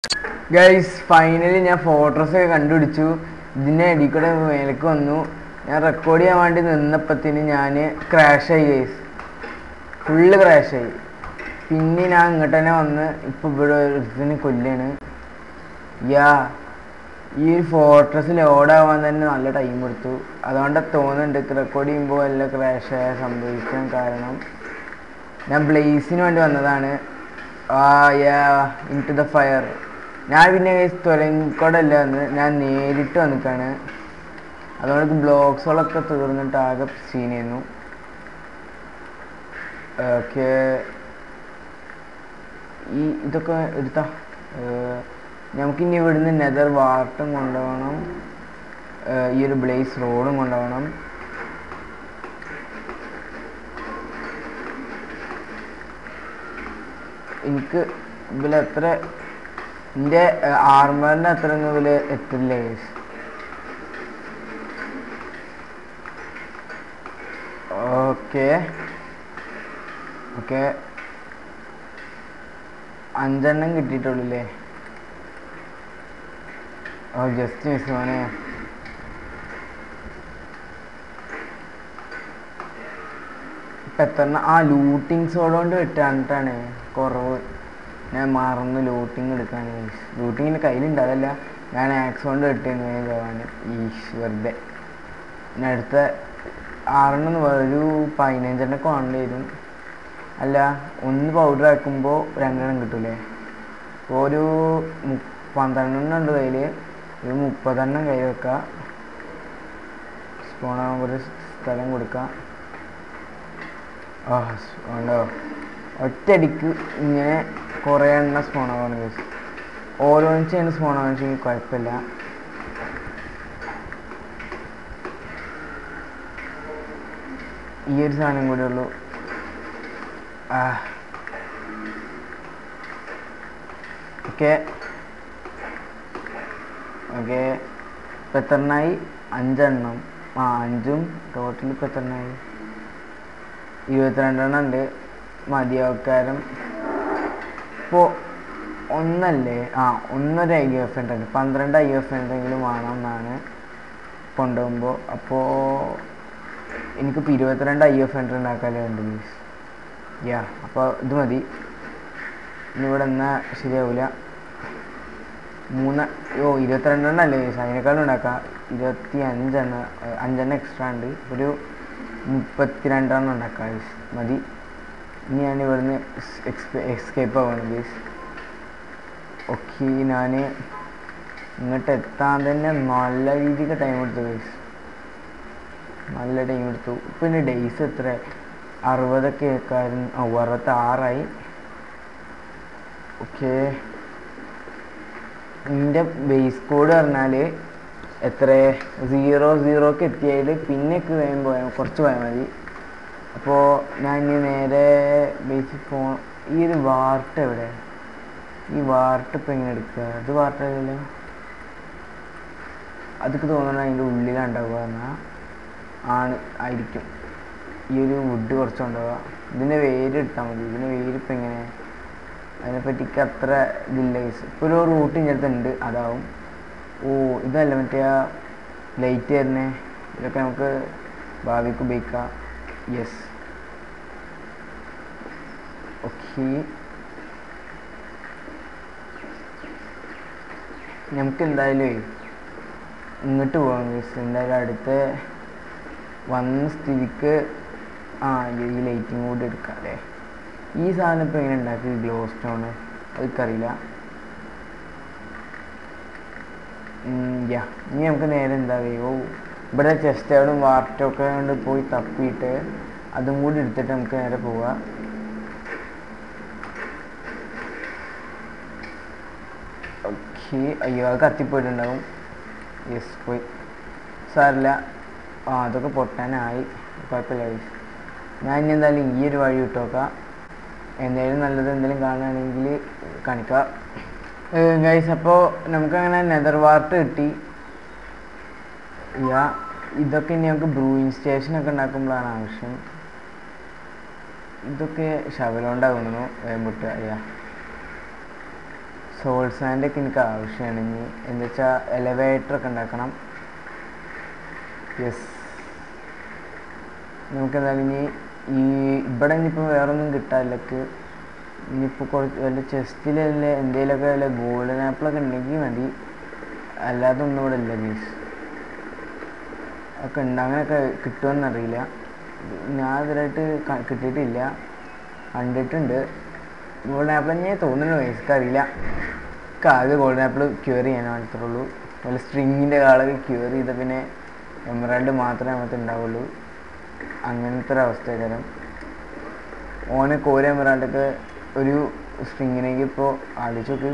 Guys finally ഞാൻ photos ഒക്കെ കണ്ടുപിടിച്ചു ഇതിൻ്റെ ഇടയിൽ കൂടെ മേലേക്ക് വന്നു ഞാൻ റെക്കോർഡ് ചെയ്യാൻ വേണ്ടി നിന്നപ്പത്തിന് ഞാൻ ക്രാഷായി ഗൈസ് ഫുള്ള് ക്രാഷായി പിന്നെ ഞാൻ ഇങ്ങോട്ട് തന്നെ വന്ന് ഇപ്പം ഇവിടെ ഒരുത്തിന് കൊല്ലാണ് യാ ഈ ഒരു ഫോട്ടോസ് ലോഡാവാൻ തന്നെ നല്ല ടൈം എടുത്തു അതുകൊണ്ട് തോന്നുന്നുണ്ട് റെക്കോർഡ് ചെയ്യുമ്പോൾ എല്ലാം ക്രാഷായ സംഭവിക്കാൻ കാരണം ഞാൻ ബ്ലേസിന് വേണ്ടി വന്നതാണ് ആ yeah into the fire ഞാൻ പിന്നെ തൊലങ്കോടല്ല വന്ന് ഞാൻ നേരിട്ട് വന്നിക്കാണ് അതുകൊണ്ട് ബ്ലോഗ്സുകളൊക്കെ തീർന്നിട്ട് ആകെ സീൻ ചെയ്യുന്നു ഓക്കെ ഈ ഇതൊക്കെ എടുത്താ നമുക്കിനി ഇവിടുന്ന് നെതർ വാർട്ടും കൊണ്ടുപോകണം ഏഹ് ഈ ഒരു ബ്ലേസ് റോഡും കൊണ്ടുപോകണം എനിക്ക് ഇതിൽ എത്ര എൻ്റെ ആർമറിൻ്റെ അത്ര ഒന്നും ഇതിൽ എത്തില്ല guys. ഓക്കെ ഓക്കെ അഞ്ചെണ്ണം കിട്ടിയിട്ടുള്ളൂല്ലേ ഓ ജസ്റ്റ് മിസ് മോനെ ഇപ്പം എത്ര ആ ലൂട്ടിങ് സോഡോണ്ട് വെട്ടാണ്ടിട്ടാണ് കുറവ് ഞാൻ മറന്ന് ലൂട്ടിങ് എടുക്കാൻ ലൂട്ടിങ്ങിൻ്റെ കയ്യിലുണ്ട് അതല്ല ഞാൻ ആക്സ് കൊണ്ട് വെട്ടിയിരുന്നു പോകാൻ ഈശ് വെറുതെ പിന്നെ അടുത്ത ആറെണ്ണം ഒരു പതിനഞ്ചെണ്ണൊക്കെ വേണ്ടി വരും അല്ല ഒന്ന് പൗഡർ ആക്കുമ്പോൾ രണ്ടെണ്ണം കിട്ടൂലേ അപ്പോൾ ഒരു മു പന്ത്രണ്ടെണ്ണം ഉണ്ട് കയ്യിൽ ഒരു മുപ്പതെണ്ണം കയ്യിൽ വെക്കുക സ്പൂണാകുമ്പോൾ ഒരു സ്ഥലം കൊടുക്കുക ആ ഉണ്ടോ ഒറ്റയടിക്ക് ഇങ്ങനെ കുറേ എണ്ണ സ്പൂണാവാണ് ഗൈസ് ഓരോന്ന് ചെയ്യുന്ന സ്പൂണാണെന്ന് വെച്ചെങ്കിൽ കുഴപ്പമില്ല ഈ ഒരു സാധനം കൂടെ ഉള്ളൂ ആ ഓക്കെ ഓക്കെ ഇപ്പം എത്ര എണ്ണമായി അഞ്ചെണ്ണം ആ അഞ്ചും ടോട്ടൽ ഇപ്പം എത്ര എണ്ണമായി ഇരുപത്തിരണ്ടെണ്ണം ഉണ്ട് മതിയാക്കാരം ഇപ്പോൾ ഒന്നല്ലേ ആ ഒന്നൊരു ഐ എഫ് ഉണ്ട് പന്ത്രണ്ട് ഐ എഫ് എന്തെങ്കിലും വേണം എന്നാണ് കൊണ്ടുപോകുമ്പോൾ അപ്പോൾ എനിക്കിപ്പോൾ ഇരുപത്തിരണ്ട് ഐ എഫ് എൻട്രി ഉണ്ടാക്കാനുണ്ട് മീൻസ് യാ അപ്പോൾ ഇത് മതി ഇനി ഇവിടെ എന്നാൽ ശരിയാവില്ല മൂന്ന് ഓ ഇരുപത്തിരണ്ടെണ്ണം അല്ലേ മീൻസ് അതിനേക്കാളും ഉണ്ടാക്കാം ഇരുപത്തി അഞ്ചെണ്ണം ഏഹ് അഞ്ചെണ്ണം എക്സ്ട്രാ ഉണ്ട് ഒരു മുപ്പത്തിരണ്ടെണ്ണം ഉണ്ടാക്കാം guys. മതി ഇനി ഞാൻ ഇവിടുന്ന് എസ്കേപ്പ് ആവാണ് ഗീസ് ഓക്കെ ഞാൻ ഇങ്ങോട്ട് എത്താൻ തന്നെ നല്ല രീതിക്ക് ടൈം എടുത്തു ഗൈസ് നല്ല ടൈം എടുത്തു പിന്നെ ഡേയ്സ് എത്ര അറുപതൊക്കെ ആയിരുന്നു ഓ അറുപത്തി ആറായി ഓക്കെ എൻ്റെ ബേസ് കോഡ് പറഞ്ഞാൽ എത്ര സീറോ സീറോക്ക് എത്തിയതിൽ പിന്നെയൊക്കെ വേഗം പോയാൽ കുറച്ച് പോയാൽ മതി അപ്പോൾ ഞാൻ ഇനി നേരെ ബേസിക് ഫോൺ ഈ ഒരു വാർട്ട് എവിടെ ഈ വാർട്ട് ഇപ്പം എങ്ങനെ എടുക്കുക അത് വാർട്ടല്ലോ അതൊക്കെ തോന്നണം അതിൻ്റെ ഉള്ളിലാണ് ഉണ്ടാവുക എന്നാൽ ആണ് ആയിരിക്കും ഈ ഒരു വുഡ് കുറച്ച് കൊണ്ടുപോവുക ഇതിൻ്റെ വേര് ഇട്ടാൽ മതി ഇതിൻ്റെ വേര് ഇപ്പം എങ്ങനെ അതിനെപ്പറ്റിക്ക് അത്ര ഇതില്ല ഇപ്പോൾ ഒരു റൂട്ട് ഇൻ്റെ അടുത്ത് ഉണ്ട് അതാവും ഓ ഇതല്ല മറ്റേ ആ ലൈറ്റ് തരുന്നേ ഇതൊക്കെ നമുക്ക് ഭാവിക്ക് ഉപയോഗിക്കാം യെസ് ഓക്കെ നമുക്ക് എന്തായാലും ഇങ്ങോട്ട് പോകാം ഗൈസ് എന്തായാലും അടുത്ത വന്ന സ്ഥിതിക്ക് ആ ഈ ലൈറ്റും കൂടി എടുക്കാം അല്ലേ ഈ സാധനം ഇപ്പം എങ്ങനെ ഉണ്ടാക്കി ഗ്ലോ സ്റ്റോണ് അതൊക്കറിയില്ല യാ ഇനി നമുക്ക് നേരെ എന്താ ഓ ഇവിടെ ചെസ്റ്റ് ഔട്ടും വാർട്ടും ഒക്കെ കൊണ്ട് പോയി തപ്പിയിട്ട് അതും കൂടി എടുത്തിട്ട് നമുക്ക് നേരെ പോവാം ഓക്കെ അയ്യോ അത് കത്തിപ്പോയിട്ടുണ്ടാവും യെസ് പോയി സാറില്ല ആ അതൊക്കെ പൊട്ടാനായി കുഴപ്പമില്ല guys. ഞാൻ ഇനി എന്തായാലും ഈ ഒരു വഴി വിട്ടോക്കാം എന്തായാലും നല്ലത് എന്തെങ്കിലും കാണുകയാണെങ്കിൽ കാണിക്കാം ഗൈസ് അപ്പോൾ നമുക്കങ്ങനെ നെതർ വാർട്ട് കിട്ടി യാ ഇതൊക്കെ ഇനി നമുക്ക് ബ്രൂയിങ് സ്റ്റേഷനൊക്കെ ഉണ്ടാക്കുമ്പോഴാണ് ആവശ്യം ഇതൊക്കെ ശവലോണ്ടാകുന്നു വേമ്പുട്ട് യാ സോൾ സാൻഡ് ഒക്കെ എനിക്ക് ആവശ്യമാണ് ഇനി എന്താ വെച്ചാൽ എലവേറ്റർ ഒക്കെ ഉണ്ടാക്കണം യെസ് നമുക്ക് എന്തായാലും ഇനി ഈ ഇവിടെ ഇനിയിപ്പോൾ വേറെ ഒന്നും കിട്ടാനില്ലക്ക് ഇനിയിപ്പോൾ കുറച്ച് വല്ല ചെസ്റ്റിലല്ല എന്തെങ്കിലുമൊക്കെ വല്ല ഗോൾഡൻ ആപ്പിളൊക്കെ ഉണ്ടെങ്കിൽ മതി അല്ലാതെ ഒന്നും ഇവിടെ ഇല്ല ഗീസ് ഒക്കെ ഉണ്ട് അങ്ങനെയൊക്കെ കിട്ടുമെന്നറിയില്ല ഞാൻ ഇതുവരായിട്ട് ക- കിട്ടിയിട്ടില്ല കണ്ടിട്ടുണ്ട് ഗോൾഡൻ ആപ്പിൾ തന്നെ തോന്നുന്നു ഗൈസ് അറിയില്ല എനിക്ക് ആകെ ഗോൾഡൻ ആപ്പിൾ ക്യൂർ ചെയ്യാൻ മാത്രമുള്ളൂ വല്ല സ്ട്രിങ്ങിൻ്റെ കാളൊക്കെ ക്യൂർ ചെയ്ത പിന്നെ എമറാൾഡ് മാത്രമേ നമുക്ക് ഉണ്ടാവുള്ളൂ അങ്ങനത്തെ ഒരു അവസ്ഥക്കാരം ഓനെ കോര എമറാൾഡൊക്കെ ഒരു സ്ട്രിങ്ങിനേക്ക് ഇപ്പോൾ ആലോചിച്ച് നോക്ക്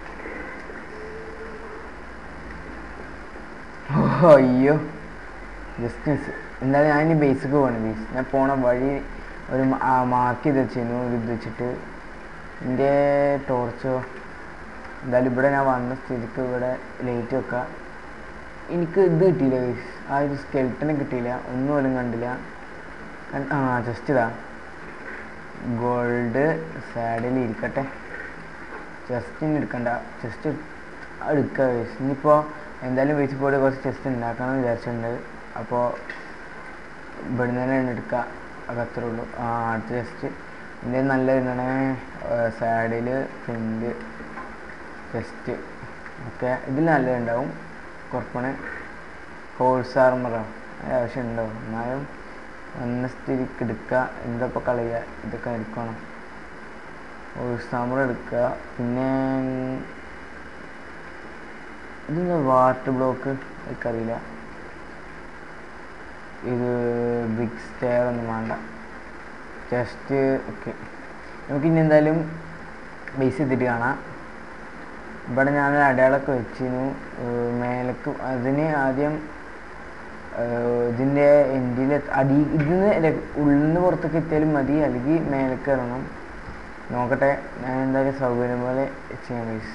ഓ അയ്യോ ജസ്റ്റ് മിസ് എന്തായാലും ഞാൻ ഇനി ബേസിക്ക് പോകണം ബേസ് ഞാൻ പോണ വഴി ഒരു മാർക്ക് ചെയ്ത് വെച്ചിരുന്നു ഒരു ഇത് വെച്ചിട്ട് എൻ്റെ ടോർച്ചോ എന്തായാലും ഇവിടെ ഞാൻ വന്ന സ്ഥിതിക്ക് ഇവിടെ ലൈറ്റ് വെക്കാം എനിക്ക് ഇത് കിട്ടിയില്ല ഗൈസ് ആ ഒരു സ്കെൽട്ടനെ കിട്ടിയില്ല ഒന്നും പോലും കണ്ടില്ല കൺ- ആ ജസ്റ്റ് ഇതാ ഗോൾഡ് സാഡിൽ ഇരിക്കട്ടെ ജസ്റ്റ് ഇനി എടുക്കണ്ട ജസ്റ്റ് എടുക്കുക ഗൈസ് ഇനിയിപ്പോൾ എന്തായാലും വെച്ച് പോയിട്ട് കുറച്ച് ചെസ്റ്റ് ഉണ്ടാക്കണം എന്ന് വിചാരിച്ചിട്ടുണ്ട് അപ്പോൾ ഇവിടുന്ന് തന്നെ എടുക്കുക അത് അത്രേ ഉള്ളൂ ആ അടുത്ത ജസ്റ്റ് ഇതിൻ്റെ നല്ല ഇതാണ് സാഡിൽ ഫ്രണ്ട് ചെസ്റ്റ് ഓക്കെ ഇതിൽ നല്ലതുണ്ടാവും കുറപ്പാണ് ഹോൾസ് ആർമറോ ആവശ്യമുണ്ടോ എന്നാലും വന്ന സ്ഥിതിക്ക് എടുക്കുക എന്തൊക്കെ കളയുക ഇതൊക്കെ എടുക്കണം ഹോൾസ് ആർമർ എടുക്കുക പിന്നെ ഇതെന്താ വാട്ടർ ബ്ലോക്ക് എനിക്കറിയില്ല ഇത് ബിഗ് സ്റ്റെയർ ഒന്നും വേണ്ട ജസ്റ്റ് ഓക്കെ നമുക്ക് ഇനി എന്തായാലും ബേസ് ചെയ്തിട്ട് കാണാം ഇവിടെ ഞാൻ ഒരു അടയാളമൊക്കെ വെച്ചിരുന്നു ഏർ മേലേക്ക് അതിന് ആദ്യം ഏർ ഇതിൻ്റെ എൻഡിൽ അടി ഇതിന്ന് ഉള്ളിൽ നിന്ന് പുറത്തേക്ക് എത്തിയാലും മതി അല്ലെങ്കിൽ മേലേക്ക് ഇറങ്ങണം നോക്കട്ടെ ഞാൻ എന്തായാലും സൗകര്യം പോലെ ചെയ്യാൻ പൈസ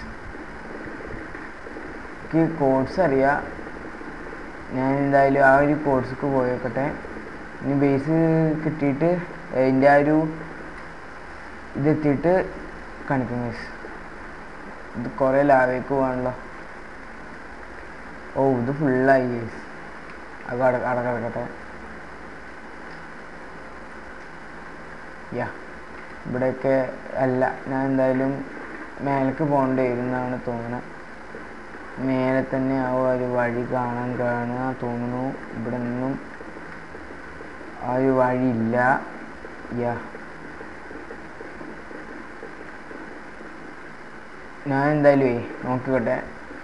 എനിക്ക് കോഴ്സ് അറിയാം ഞാൻ എന്തായാലും ആ ഒരു കോഴ്സിക്ക് പോയേക്കട്ടെ ഇനി ബേസ് കിട്ടിയിട്ട് അതിൻ്റെ ആ ഒരു ഇതെത്തിയിട്ട് കാണിക്കും മിസ് ഇത് കുറേ ലാവേക്ക് പോകാണല്ലോ ഓ ഇത് ഫുള്ളായി ഗേസ് അത് അട അടക്കടക്കട്ടെ യാ ഇവിടെയൊക്കെ അല്ല ഞാൻ എന്തായാലും മേലേക്ക് പോകേണ്ടി വരുന്നതാണ് തോന്നുന്നത് മേലെ തന്നെ ആ ഒരു വഴി കാണാൻ കാണുക തോന്നുന്നു ഇവിടെ നിന്നും ആ ഒരു വഴിയില്ല യാ ഞാൻ എന്തായാലും നോക്കിക്കോട്ടെ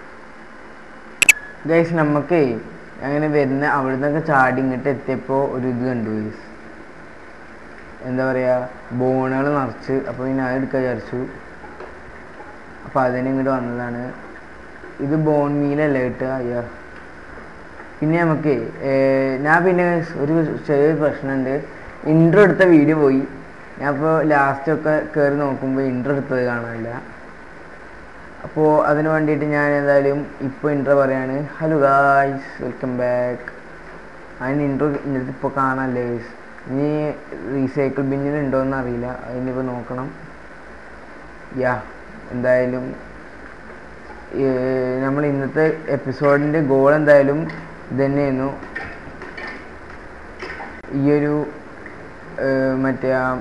ഗൈസ് നമുക്ക് അങ്ങനെ വരുന്ന അവിടെ നിന്നൊക്കെ ചാടി ഇങ്ങോട്ട് എത്തിയപ്പോൾ ഒരു ഇത് കണ്ടു ഗൈസ് എന്താ പറയുക ബോണുകൾ നിറച്ച് അപ്പോൾ പിന്നെ അത് എടുക്കാൻ വിചാരിച്ചു അപ്പോൾ അതിന് ഇങ്ങോട്ട് വന്നതാണ് ഇത് ബോൺ മീലല്ല കിട്ടുക അയ്യോ പിന്നെ നമുക്ക് ഞാൻ പിന്നെ ഒരു ചെറിയൊരു പ്രശ്നമുണ്ട് ഇൻട്രോ എടുത്ത വീഡിയോ പോയി ഞാൻ ഇപ്പോൾ ലാസ്റ്റൊക്കെ കയറി നോക്കുമ്പോൾ ഇൻട്രോ എടുത്തത് കാണാനില്ല അപ്പോൾ അതിന് വേണ്ടിയിട്ട് ഞാൻ എന്തായാലും ഇപ്പോൾ ഇൻട്രോ പറയാണ് ഹലോ ഗായ്സ് വെൽക്കം ബാക്ക് അതിന് ഇൻട്രോ ഇന്നത്തെ ഇപ്പോൾ കാണാനല്ലേ ഗൈസ് ഇനി റീസൈക്കിൾ ബിന്നിൽ ഉണ്ടോയെന്ന് അറിയില്ല അതിനിപ്പോൾ നോക്കണം യാ എന്തായാലും നമ്മൾ ഇന്നത്തെ എപ്പിസോഡിൻ്റെ ഗോൾ എന്തായാലും ഇത് തന്നെയായിരുന്നു ഈയൊരു ഏർ, മറ്റേ ആ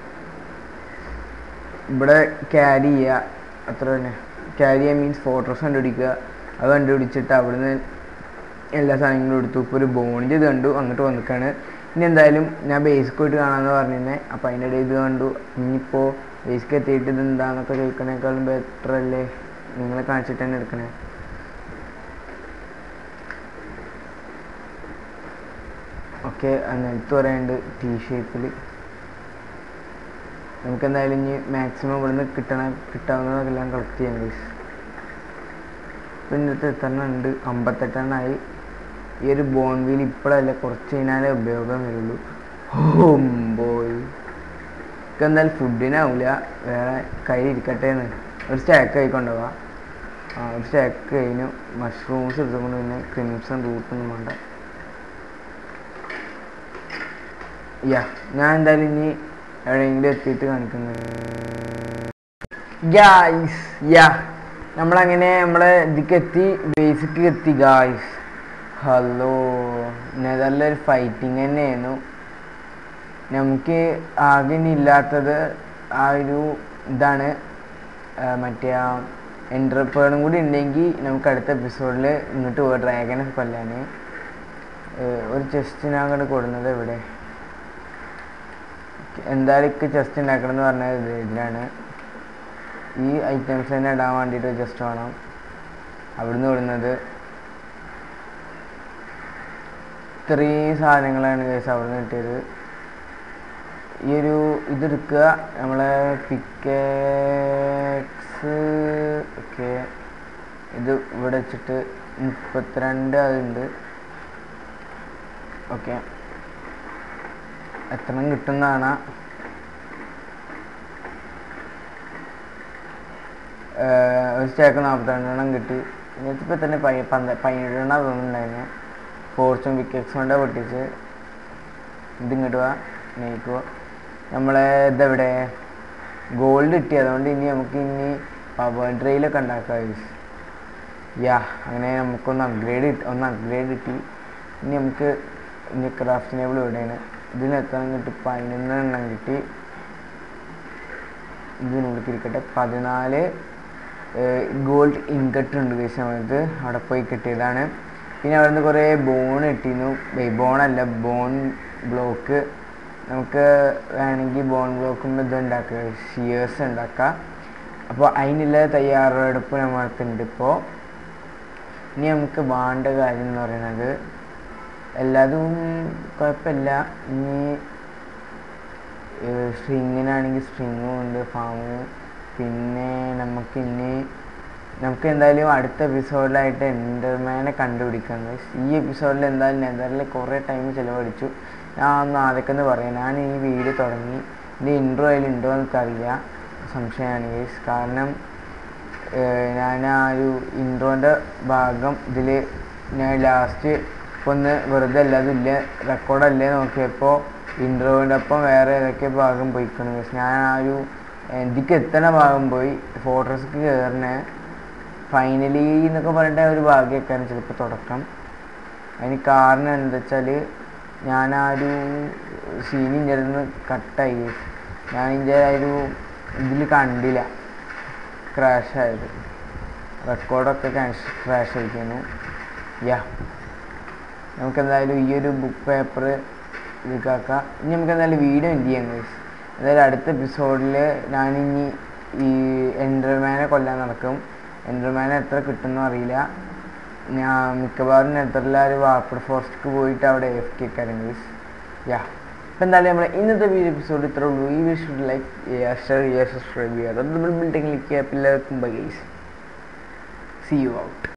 ഇവിടെ ക്യാരി ചെയ്യുക അത്ര തന്നെ ക്യാരി ചെയ്യുക മീൻസ് ഫോട്ടോസ് കണ്ടുപിടിക്കുക അത് കണ്ടുപിടിച്ചിട്ട് അവിടുന്ന് എല്ലാ സാധനങ്ങളും എടുത്തു ഇപ്പോൾ ഒരു ബോണിൻ്റെ ഇത് കണ്ടു അങ്ങോട്ട് വന്നിക്കാണ് ഇനി എന്തായാലും ഞാൻ ബേസിക് പോയിട്ട് കാണാമെന്ന് പറഞ്ഞിരുന്നെ അപ്പോൾ അതിൻ്റെ ഇടയിൽ ഇത് കണ്ടു ഇനിയിപ്പോൾ ബേസിക് എത്തിയിട്ട് ഇത് എന്താണെന്നൊക്കെ ചോദിക്കണേക്കാളും ബെറ്റർ അല്ലേ നിങ്ങളെ കാണിച്ചിട്ട് തന്നെ എടുക്കണേ ഓക്കെ നിലത്ത് പറയാനുണ്ട് ടീ ഷേപ്പിൽ നമുക്ക് എന്തായാലും ഇനി മാക്സിമം ഇവിടുന്ന് കിട്ടണ കിട്ടാവുന്നതെല്ലാം കളക്ട് ചെയ്യാം ഗൈസ് ഇപ്പം ഇന്നത്തെ എത്രണ്ണം ഉണ്ട് അമ്പത്തെട്ടെണ്ണമായി ഈ ഒരു ബോൺ വീൽ ഇപ്പോഴല്ല കുറച്ച് കഴിഞ്ഞാലേ ഉപയോഗം വരുള്ളൂ ഹോം ബോയ് എനിക്ക് എന്തായാലും ഫുഡിനാവില്ല വേറെ കയ്യിൽ ഇരിക്കട്ടെ എന്ന് ഒരു സ്റ്റാക്ക് ആയിക്കൊണ്ടുപോവാ ആ ഒരു സ്റ്റാക്ക് കഴിഞ്ഞു മഷ്റൂംസ് എടുത്തുകൊണ്ട് പിന്നെ ക്രിംസൺ റൂട്ടൊന്നും വേണ്ട യാ ഞാൻ എന്തായാലും ഇനി എവിടെയെങ്കിലും എത്തിയിട്ട് കാണിക്കുന്നത് യായ്സ് യാ നമ്മളങ്ങനെ നമ്മളെ ഇതിക്ക് എത്തി ബേസിക്ക് എത്തി ഗായ്സ് ഹലോ നെതറിലൊരു ഫൈറ്റിങ് തന്നെയായിരുന്നു നമുക്ക് ആകെ ഇനി ഇല്ലാത്തത് ആ ഒരു ഇതാണ് ആ, മറ്റേ ആ എൻ്റർപേണും കൂടി ഉണ്ടെങ്കിൽ നമുക്ക് അടുത്ത എപ്പിസോഡിൽ ഇങ്ങോട്ട് പോകാം ഡ്രാഗനെ കൊല്ലാൻ ഒരു ചെസ്റ്റ് ഞാൻ അങ്ങോട്ട് കൊടുക്കുന്നത് ഇവിടെ എന്തായാലും ഇക്ക് ചെസ്റ്റ് ഉണ്ടാക്കണം എന്ന് പറഞ്ഞത് ഇത് ഇതിലാണ് ഈ ഐറ്റംസ് തന്നെ ഇടാൻ വേണ്ടിയിട്ട് ജസ്റ്റ് വേണം അവിടുന്ന് വിടുന്നത് ഇത്രയും സാധനങ്ങളാണ് കേസ് അവിടുന്ന് കിട്ടിയത് ഈ ഒരു ഇതെടുക്കുക നമ്മളെ പിക്കേക്സ് ഒക്കെ ഇത് ഇവിടെ വെച്ചിട്ട് മുപ്പത്തിരണ്ട് അതുണ്ട് ഓക്കെ എത്ര കിട്ടുന്നതാണ് ഒരു സ്റ്റേക്ക് നാൽപ്പത്തിരണ്ടെണ്ണം കിട്ടി ഇപ്പം തന്നെ പൈ പന്ത പതിനേഴെണ്ണം തോന്നുന്നുണ്ടായിരുന്നു ഫോർച്ചും വിക്കറ്റ്സ് കൊണ്ട് പൊട്ടിച്ച് ഇതിങ്ങോട്ട് വാ നെയ്ക്കുക നമ്മളെ ഇതെവിടെ ഗോൾഡ് കിട്ടി അതുകൊണ്ട് ഇനി നമുക്ക് ഇനി പവർ ഡ്രെയിലൊക്കെ ഉണ്ടാക്കാം യാ അങ്ങനെ നമുക്കൊന്ന് അപ്ഗ്രേഡ് കിട്ടി ഒന്ന് അപ്ഗ്രേഡ് കിട്ടി ഇനി നമുക്ക് ഇനി ക്രാഫ്റ്റ് ടേബിൾ ഇവിടെയാണ് ഇതിന് എത്ര കിട്ടി പതിനൊന്നെണ്ണം കിട്ടി ഇതിനുള്ളിൽ ഇരിക്കട്ടെ പതിനാല് ഗോൾഡ് ഇൻകട്ട് ഉണ്ട് ഈ സമയത്ത് അവിടെ പോയി കിട്ടിയതാണ് പിന്നെ അവിടെ നിന്ന് കുറേ ബോൺ കിട്ടിയിരുന്നു ബോണല്ല ബോൺ ബ്ലോക്ക് നമുക്ക് വേണമെങ്കിൽ ബോൺ ബ്ലോക്കും ഇത് ഉണ്ടാക്കുക ഷിയേഴ്സ് ഉണ്ടാക്കാം അപ്പോൾ അതിനുള്ള തയ്യാറെടുപ്പ് നമ്മൾക്കുണ്ട് ഇപ്പോൾ ഇനി നമുക്ക് വേണ്ട കാര്യം എന്ന് പറയുന്നത് എല്ലാതും കുഴപ്പമില്ല ഇനി സ്ട്രിങ്ങിനാണെങ്കിൽ സ്ട്രിങ്ങും ഉണ്ട് ഫാമ് പിന്നെ നമുക്ക് ഇനി നമുക്ക് എന്തായാലും അടുത്ത എപ്പിസോഡിലായിട്ട് എൻ്റർമാനെ കണ്ടുപിടിക്കാം guys. ഈ എപ്പിസോഡിൽ എന്തായാലും നെതറിൽ കുറേ ടൈം ചിലവഴിച്ചു ഞാൻ ഒന്ന് ആദ്യമൊക്കെ ഒന്ന് പറയാം ഞാൻ ഈ വീഡിയോ തുടങ്ങി ഇതിൻ്റെ ഇൻട്രോ അതിലുണ്ടോ എന്നൊക്കെ അറിയില്ല സംശയമാണ് ഗൈസ് കാരണം ഏഹ് ഞാൻ ആ ഒരു ഇൻട്രോൻ്റെ ഭാഗം ഇതിൽ ഞാൻ ലാസ്റ്റ് ഇപ്പോൾ ഒന്ന് വെറുതെ അല്ലാതെ ഇല്ല റെക്കോർഡല്ലേ നോക്കിയപ്പോൾ ഇൻട്രോൻ്റെ ഒപ്പം വേറെ ഏതൊക്കെ ഭാഗം പോയിക്കണം പക്ഷെ ഞാൻ ആ ഒരു ഇതിക്ക് എത്തണ ഭാഗം പോയി ഫോട്ടോസ്ക്ക് കയറണേ ഫൈനലി എന്നൊക്കെ പറഞ്ഞിട്ട് ഒരു ഭാഗ്യമൊക്കെയാണ് ചിലപ്പോൾ തുടക്കം അതിന് കാരണം എന്താ വെച്ചാൽ ഞാൻ ആ ഒരു സീൻ ഇൻ്റെ നിന്ന് കട്ടായി ഞാൻ ഇതിൻ്റെ ആ ഒരു ഇതിൽ കണ്ടില്ല ക്രാഷ് ആയത് റെക്കോർഡൊക്കെ ക്രാഷ് ആയിരിക്കുന്നു യാ നമുക്ക് എന്തായാലും ഈ ഒരു ബുക്ക് പേപ്പർ ഇതാക്കാം ഇനി നമുക്ക് എന്തായാലും വീഡിയോ എന്ത് ചെയ്യാം ഗൈസ് എന്തായാലും അടുത്ത എപ്പിസോഡിൽ ഞാനിനി ഈ എൻഡർമാനെ കൊല്ലാൻ നടക്കും എൻഡർമാനെ എത്ര കിട്ടുമെന്നും അറിയില്ല ഞാൻ മിക്കവാറും നെതർലാ ഒരു വാപ്പർ ഫോറസ്റ്റ് പോയിട്ട് അവിടെ എഫ് കെ കാര്യം ഗൈസ് യാ അപ്പം എന്തായാലും നമ്മുടെ ഇന്നത്തെ വീഡിയോ എപ്പിസോഡ് ഇത്രേ ഉള്ളൂ ഈ വീഡിയോ ലൈക്ക് ചെയ്യുക ഷെയർ ചെയ്യുക സബ്സ്ക്രൈബ് ചെയ്യുക ബിൽഡിംഗ് ക്ലിക്ക് ചെയ്യുക എല്ലാവർക്കും bye guys see you out